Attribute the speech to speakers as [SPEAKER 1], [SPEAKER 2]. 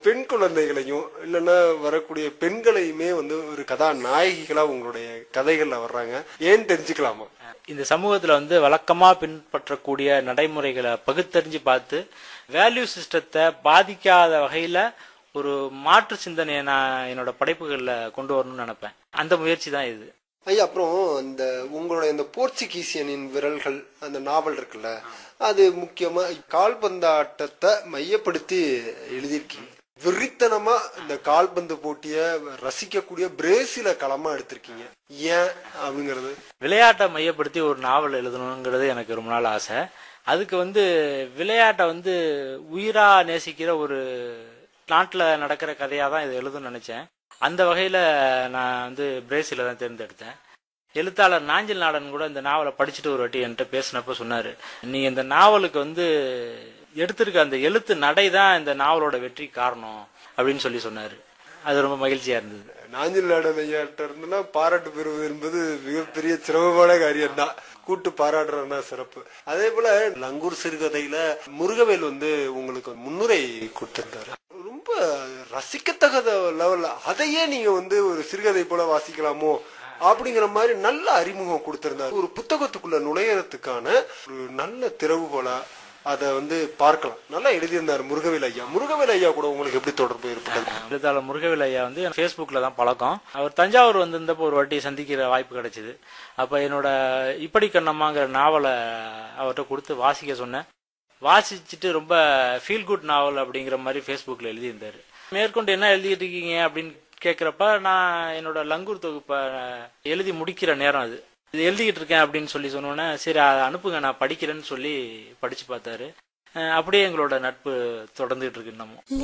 [SPEAKER 1] பெண் குழந்தைகளையும் இல்லைன்னா வரக்கூடிய பெண்களையுமே வந்து ஒரு கதாநாயகிகளா உங்களுடைய கதைகள்ல வர்றாங்க ஏன் தெரிஞ்சுக்கலாமா
[SPEAKER 2] இந்த சமூகத்துல வந்து வழக்கமா பின்பற்றக்கூடிய நடைமுறைகளை பகுத்தறிஞ்சு பார்த்து வேல்யூ சிஸ்டத்தை பாதிக்காத வகையில ஒரு மாற்று சிந்தனையை நான் என்னோட படைப்புகள்ல கொண்டு வரணும்னு நினைப்பேன் அந்த முயற்சி தான் இது
[SPEAKER 1] ஐயா அப்புறம் இந்த உங்களுடைய இந்த போர்ச்சுகீசியனின் விரல்கள் அந்த நாவல் இருக்குல்ல அது முக்கியமா கால்பந்தாட்டத்தை மையப்படுத்தி எழுதியிருக்கீங்க வெறித்தனமா இந்த கால்பந்து போட்டிய ரசிக்கக்கூடிய பிரேசில களமா எடுத்திருக்கீங்க ஏன் அப்படிங்கறது
[SPEAKER 2] விளையாட்டை மையப்படுத்தி ஒரு நாவல் எழுதணுங்கிறது எனக்கு ரொம்ப நாள் ஆசை அதுக்கு வந்து விளையாட்டை வந்து உயிரா நேசிக்கிற ஒரு நாட்டில் நடக்கிற கதையாக தான் இதை எழுதணும்னு நினச்சேன் அந்த வகையில் நான் வந்து பிரேசிலை தான் தேர்ந்தெடுத்தேன் எழுத்தாளர் நாஞ்சில் நாடன் கூட இந்த நாவலை படிச்சுட்டு ஒரு வாட்டி என்கிட்ட பேசினப்ப சொன்னார் நீ இந்த நாவலுக்கு வந்து எடுத்திருக்க அந்த எழுத்து நடை தான் இந்த நாவலோட வெற்றி காரணம் அப்படின்னு சொல்லி சொன்னார் அது ரொம்ப மகிழ்ச்சியாக இருந்தது
[SPEAKER 1] நாஞ்சில் நாடன் ஐயாட்ட இருந்தெல்லாம் பாராட்டு பெறுவது என்பது மிகப்பெரிய சிரமமான காரியம் தான் கூட்டு பாராட்டுறதுனா சிறப்பு அதே போல லங்கூர் சிறுகதையில முருகவேல் வந்து உங்களுக்கு முன்னுரை கொடுத்திருந்தாரு ரொம்ப ரசிக்கத்தகத லெவல்ல அதையே நீங்க வந்து ஒரு சிறுகதை போல வாசிக்கலாமோ அப்படிங்கிற மாதிரி நல்ல அறிமுகம் கொடுத்திருந்தாரு ஒரு புத்தகத்துக்குள்ள நுழையறதுக்கான ஒரு நல்ல திறவுகோலா அதை வந்து பார்க்கலாம் நல்லா எழுதியிருந்தாரு முருகவேல் ஐயா முருகவேல் ஐயா கூட உங்களுக்கு எப்படி தொடர்பு ஏற்பட்டது
[SPEAKER 2] எழுத்தாளர் முருகவேல் ஐயா வந்து ஃபேஸ்புக்கில் தான் பழக்கம் அவர் தஞ்சாவூர் வந்திருந்தப்போ ஒரு வாட்டி சந்திக்கிற வாய்ப்பு கிடைச்சிது அப்போ என்னோட இப்படி கண்ணம்மாங்கிற நாவலை அவர்கிட்ட கொடுத்து வாசிக்க சொன்னேன் வாசிச்சுட்டு ரொம்ப ஃபீல் குட் நாவல் அப்படிங்கிற மாதிரி ஃபேஸ்புக்கில் எழுதியிருந்தார் மேற்கொண்டு என்ன எழுதிட்டு இருக்கீங்க அப்படின்னு கேட்குறப்ப நான் என்னோட லங்கூர் தொகுப்பை எழுதி முடிக்கிற நேரம் அது இது எழுதிக்கிட்டு இருக்கேன் அப்படின்னு சொல்லி சொன்னோன்னே சரி அதை அனுப்புங்க நான் படிக்கிறேன்னு சொல்லி படிச்சு பார்த்தாரு அஹ் அப்படியே எங்களோட நட்பு தொடர்ந்துகிட்டு இருக்கு இன்னமும்